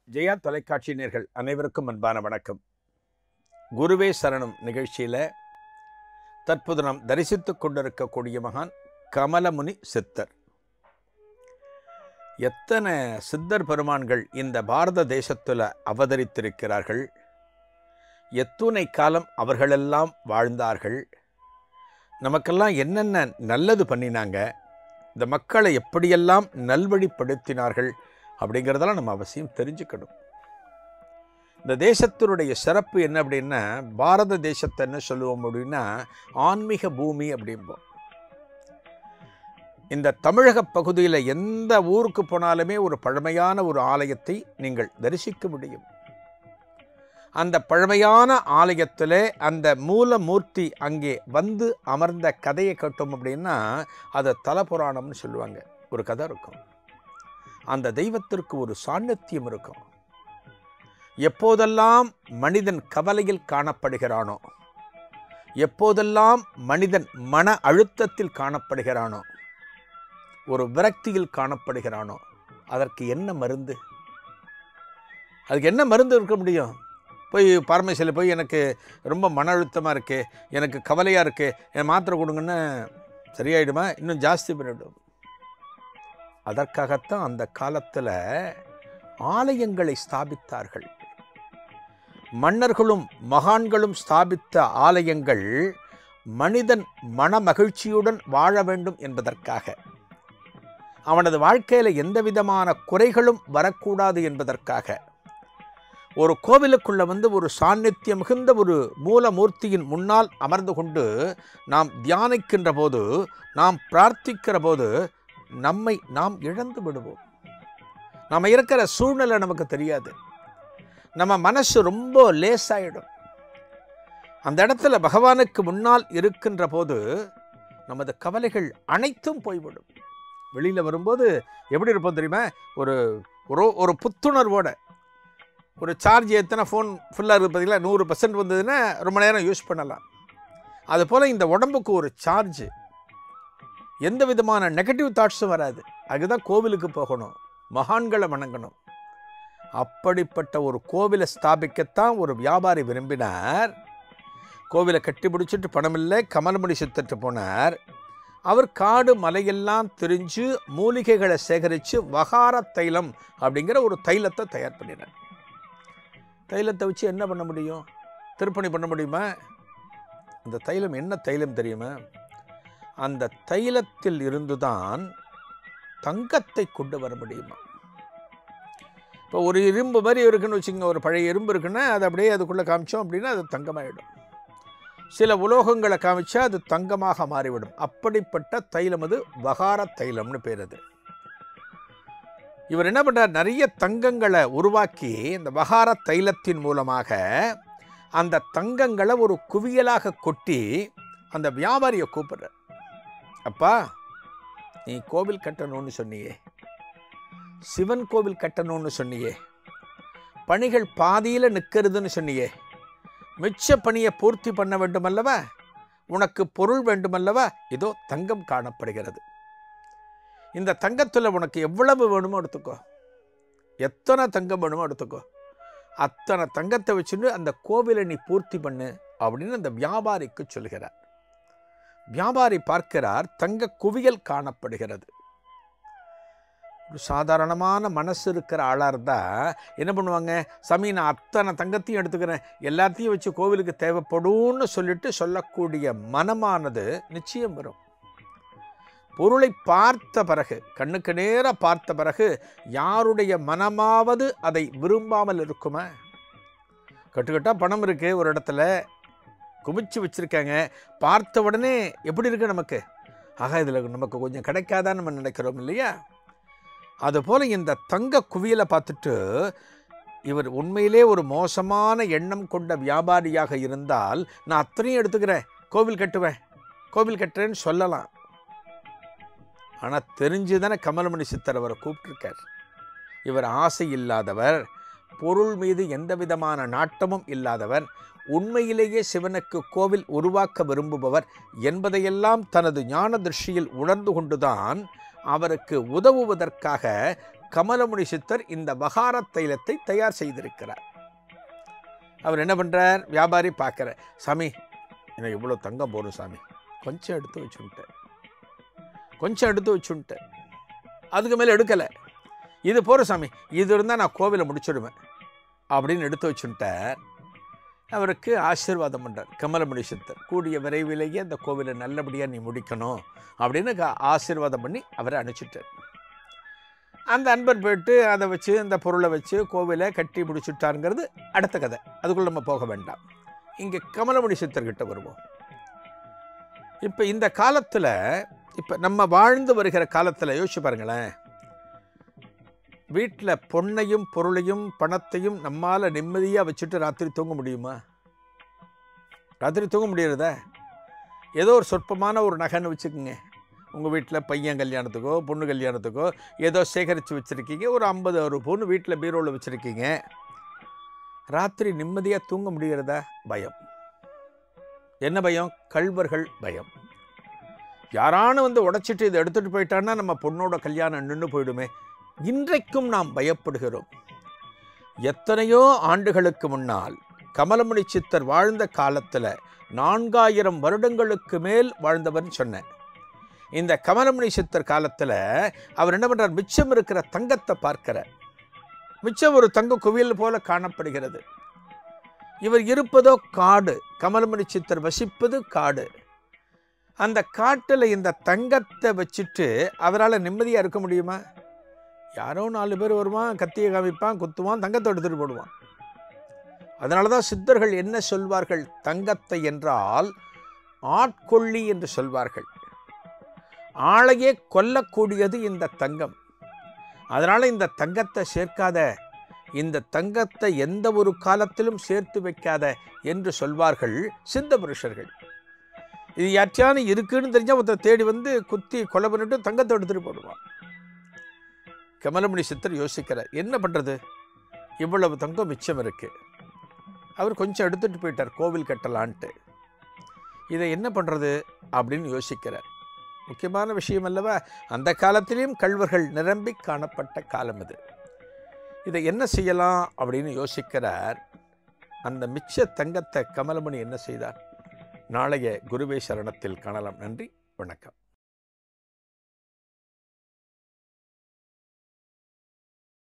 ஜெயா தொலைக்காட்சி நேர்கள் அனைவருக்கும் அன்பான வணக்கம் குருவே சரணம் நிகழ்ச்சியில் தற்போது நாம் தரிசித்துக் கொண்டிருக்கக்கூடிய மகான் கமலமுனி சித்தர் எத்தனை சித்தர் பெருமான்கள் இந்த பாரத தேசத்தில் அவதரித்திருக்கிறார்கள் எத்துணை காலம் அவர்களெல்லாம் வாழ்ந்தார்கள் நமக்கெல்லாம் என்னென்ன நல்லது பண்ணினாங்க இந்த மக்களை எப்படியெல்லாம் நல்வழிப்படுத்தினார்கள் அப்படிங்கிறதெல்லாம் நம்ம அவசியம் தெரிஞ்சுக்கணும் இந்த தேசத்தினுடைய சிறப்பு என்ன அப்படின்னா பாரத தேசத்தை என்ன சொல்லுவோம் அப்படின்னா ஆன்மீக பூமி அப்படிம்போம் இந்த தமிழக பகுதியில் எந்த ஊருக்கு போனாலுமே ஒரு பழமையான ஒரு ஆலயத்தை நீங்கள் தரிசிக்க முடியும் அந்த பழமையான ஆலயத்தில் அந்த மூலமூர்த்தி அங்கே வந்து அமர்ந்த கதையை கட்டும் அப்படின்னா அதை தலபுராணம்னு சொல்லுவாங்க ஒரு கதை இருக்கும் அந்த தெய்வத்திற்கு ஒரு சாநித்தியம் இருக்கும் எப்போதெல்லாம் மனிதன் கவலையில் காணப்படுகிறானோ எப்போதெல்லாம் மனிதன் மன அழுத்தத்தில் காணப்படுகிறானோ ஒரு விரக்தியில் காணப்படுகிறானோ அதற்கு என்ன மருந்து அதுக்கு என்ன மருந்து இருக்க முடியும் போய் பார்மசியில் போய் எனக்கு ரொம்ப மன அழுத்தமாக இருக்குது எனக்கு கவலையாக இருக்குது என் மாத்திரை கொடுங்கன்னு சரியாயிடுமா இன்னும் ஜாஸ்தி பண்ணிவிடும் அதற்காகத்தான் அந்த காலத்தில் ஆலயங்களை ஸ்தாபித்தார்கள் மன்னர்களும் மகான்களும் ஸ்தாபித்த ஆலயங்கள் மனிதன் மன மகிழ்ச்சியுடன் வாழ வேண்டும் என்பதற்காக அவனது வாழ்க்கையில் எந்த விதமான குறைகளும் வரக்கூடாது என்பதற்காக ஒரு கோவிலுக்குள்ள வந்து ஒரு சாநித்தியம் மிகுந்த ஒரு மூலமூர்த்தியின் முன்னால் அமர்ந்து கொண்டு நாம் தியானிக்கின்ற போது நாம் பிரார்த்திக்கிற போது நம்மை நாம் இழந்து விடுவோம் நம்ம இருக்கிற சூழ்நிலை நமக்கு தெரியாது நம்ம மனசு ரொம்ப லேசாயிடும் அந்த இடத்துல பகவானுக்கு முன்னால் இருக்கின்ற போது நமது கவலைகள் அனைத்தும் போய்விடும் வெளியில் வரும்போது எப்படி இருப்போம் தெரியுமா ஒரு ஒரு ஒரு புத்துணர்வோட ஒரு சார்ஜ் எத்தனை ஃபோன் ஃபுல்லாக இருக்குது பார்த்தீங்களா நூறு பர்சன்ட் வந்ததுன்னா ரொம்ப நேரம் யூஸ் பண்ணலாம் அதுபோல் இந்த உடம்புக்கு ஒரு சார்ஜ் எந்த விதமான நெகட்டிவ் தாட்ஸும் வராது அதுதான் கோவிலுக்கு போகணும் மகான்களை வணங்கணும் அப்படிப்பட்ட ஒரு கோவிலை ஸ்தாபிக்கத்தான் ஒரு வியாபாரி விரும்பினார் கோவிலை கட்டி பிடிச்சிட்டு பணமில்லை கமலமணி சித்தட்டு போனார் அவர் காடு மலையெல்லாம் தெரிஞ்சு மூலிகைகளை சேகரித்து வகார தைலம் அப்படிங்கிற ஒரு தைலத்தை தயார் பண்ணினார் தைலத்தை வச்சு என்ன பண்ண முடியும் திருப்பணி பண்ண முடியுமா அந்த தைலம் என்ன தைலம் தெரியுமா அந்த தைலத்தில் இருந்துதான் தங்கத்தை கொண்டு வர முடியுமா இப்போ ஒரு இரும்பு மாதிரி இருக்குன்னு வச்சுங்க ஒரு பழைய இரும்பு இருக்குன்னா அது அப்படியே அதுக்குள்ளே காமிச்சோம் அப்படின்னா அது தங்கமாயிடும் சில உலோகங்களை காமிச்சா அது தங்கமாக மாறிவிடும் அப்படிப்பட்ட தைலம் அது வகார தைலம்னு பேர் அது இவர் என்ன பண்ணுறார் நிறைய தங்கங்களை உருவாக்கி இந்த வகார தைலத்தின் மூலமாக அந்த தங்கங்களை ஒரு குவியலாக கொட்டி அந்த வியாபாரியை கூப்பிடுற அப்பா நீ கோவில் கட்டணும்னு சொன்னியே சிவன் கோவில் கட்டணும்னு சொன்னியே பணிகள் பாதியில் நிற்கிறதுன்னு சொன்னியே மிச்ச பணியை பூர்த்தி பண்ண வேண்டுமல்லவா உனக்கு பொருள் வேண்டுமல்லவா இதோ தங்கம் காணப்படுகிறது இந்த தங்கத்தில் உனக்கு எவ்வளவு வேணுமோ எடுத்துக்கோ எத்தனை தங்கம் வேணுமோ எடுத்துக்கோ அத்தனை தங்கத்தை வச்சுட்டு அந்த கோவிலை நீ பூர்த்தி பண்ணு அப்படின்னு அந்த வியாபாரிக்கு சொல்கிறார் வியாபாரி பார்க்கிறார் தங்க குவியல் காணப்படுகிறது ஒரு சாதாரணமான மனசு இருக்கிற ஆளாக இருந்தால் என்ன பண்ணுவாங்க சாமி நான் அத்தனை தங்கத்தையும் எடுத்துக்கிறேன் எல்லாத்தையும் வச்சு கோவிலுக்கு தேவைப்படும்னு சொல்லிட்டு சொல்லக்கூடிய மனமானது நிச்சயம் வரும் பொருளை பார்த்த பிறகு கண்ணுக்கு நேராக பார்த்த பிறகு யாருடைய மனமாவது அதை விரும்பாமல் இருக்குமா கட்டுக்கட்டாக பணம் இருக்குது ஒரு இடத்துல குமிச்சு வச்சுருக்காங்க பார்த்த உடனே எப்படி இருக்கு நமக்கு ஆக இதில் நமக்கு கொஞ்சம் கிடைக்காதான்னு நம்ம நினைக்கிறோம் இல்லையா அதுபோல் இந்த தங்க குவியலை பார்த்துட்டு இவர் உண்மையிலே ஒரு மோசமான எண்ணம் கொண்ட வியாபாரியாக இருந்தால் நான் அத்தனையும் எடுத்துக்கிறேன் கோவில் கட்டுவேன் கோவில் கட்டுறேன்னு சொல்லலாம் ஆனால் தெரிஞ்சு தானே கமலமணி சித்தர் அவரை கூப்பிட்டுருக்கார் இவர் ஆசை இல்லாதவர் பொருள் மீது எந்த விதமான நாட்டமும் இல்லாதவர் உண்மையிலேயே சிவனுக்கு கோவில் உருவாக்க விரும்புபவர் என்பதையெல்லாம் தனது ஞான திருஷ்டியில் உணர்ந்து கொண்டுதான் அவருக்கு உதவுவதற்காக கமலமுனி சித்தர் இந்த பகார தைலத்தை தயார் செய்திருக்கிறார் அவர் என்ன பண்ணுறார் வியாபாரி பார்க்குற சாமி எனக்கு இவ்வளோ தங்கம் போடும் சாமி கொஞ்சம் எடுத்து வச்சுட்டேன் கொஞ்சம் எடுத்து வச்சுட்டேன் அதுக்கு மேலே எடுக்கலை இது போகிற சாமி இது இருந்தால் நான் கோவிலை முடிச்சிடுவேன் அப்படின்னு எடுத்து வச்சுட்டார் அவருக்கு ஆசீர்வாதம் பண்ணுறார் கமலமுனி சித்தர் கூடிய விரைவிலேயே அந்த கோவிலை நல்லபடியாக நீ முடிக்கணும் அப்படின்னு க- ஆசீர்வாதம் பண்ணி அவரை அனுப்பிச்சிட்டார் அந்த அன்பர் போயிட்டு அதை வச்சு அந்த பொருளை வச்சு கோவிலை கட்டி முடிச்சுட்டாருங்கிறது அடுத்த கதை அதுக்குள்ள நம்ம போக வேண்டாம் இங்கே கமலமுனி சித்தர்கிட்ட வருவோம் இப்போ இந்த காலத்தில் இப்போ நம்ம வாழ்ந்து வருகிற காலத்தில் யோசிச்சு பாருங்களேன் வீட்டில் பொண்ணையும் பொருளையும் பணத்தையும் நம்மால் நிம்மதியாக வச்சுட்டு ராத்திரி தூங்க முடியுமா ராத்திரி தூங்க முடியறதா ஏதோ ஒரு சொற்பமான ஒரு நகைன்னு வச்சுக்கோங்க உங்கள் வீட்டில் பையன் கல்யாணத்துக்கோ பொண்ணு கல்யாணத்துக்கோ ஏதோ சேகரித்து வச்சுருக்கீங்க ஒரு ஐம்பது ஒரு பொண்ணு வீட்டில் பீரோவில் வச்சுருக்கீங்க ராத்திரி நிம்மதியாக தூங்க முடிகிறதா பயம் என்ன பயம் கள்வர்கள் பயம் யாரானு வந்து உடைச்சிட்டு இதை எடுத்துகிட்டு போயிட்டான்னா நம்ம பொண்ணோட கல்யாணம் நின்று போயிடுமே இன்றைக்கும் நாம் பயப்படுகிறோம் எத்தனையோ ஆண்டுகளுக்கு முன்னால் கமலமுனி சித்தர் வாழ்ந்த காலத்தில் நான்காயிரம் வருடங்களுக்கு மேல் வாழ்ந்தவர்னு சொன்னேன் இந்த கமலமுனி சித்தர் காலத்தில் அவர் என்ன பண்ணுறார் மிச்சம் இருக்கிற தங்கத்தை பார்க்கிறார் மிச்சம் ஒரு தங்க குவியல் போல காணப்படுகிறது இவர் இருப்பதோ காடு கமலமுனி சித்தர் வசிப்பது காடு அந்த காட்டில் இந்த தங்கத்தை வச்சுட்டு அவரால் நிம்மதியாக இருக்க முடியுமா யாரோ நாலு பேர் வருவான் கத்தியை காமிப்பான் குத்துவான் தங்கத்தை எடுத்துட்டு போடுவான் அதனால தான் சித்தர்கள் என்ன சொல்வார்கள் தங்கத்தை என்றால் ஆட்கொள்ளி என்று சொல்வார்கள் ஆளையே கொல்லக்கூடியது இந்த தங்கம் அதனால் இந்த தங்கத்தை சேர்க்காத இந்த தங்கத்தை எந்த ஒரு காலத்திலும் சேர்த்து வைக்காத என்று சொல்வார்கள் சித்த புருஷர்கள் இது யார்ட்டியானு இருக்குன்னு தெரிஞ்சால் ஒருத்தர் தேடி வந்து குத்தி கொலை பண்ணிட்டு தங்கத்தை எடுத்துட்டு போடுவான் கமலமணி சித்தர் யோசிக்கிறார் என்ன பண்ணுறது இவ்வளவு தங்கம் மிச்சம் இருக்கு அவர் கொஞ்சம் எடுத்துட்டு போயிட்டார் கோவில் கட்டலான்ட்டு இதை என்ன பண்ணுறது அப்படின்னு யோசிக்கிறார் முக்கியமான விஷயம் அல்லவா அந்த காலத்திலேயும் கள்வர்கள் நிரம்பி காணப்பட்ட காலம் இது இதை என்ன செய்யலாம் அப்படின்னு யோசிக்கிறார் அந்த மிச்ச தங்கத்தை கமலமணி என்ன செய்தார் நாளைய குருவே சரணத்தில் காணலாம் நன்றி வணக்கம்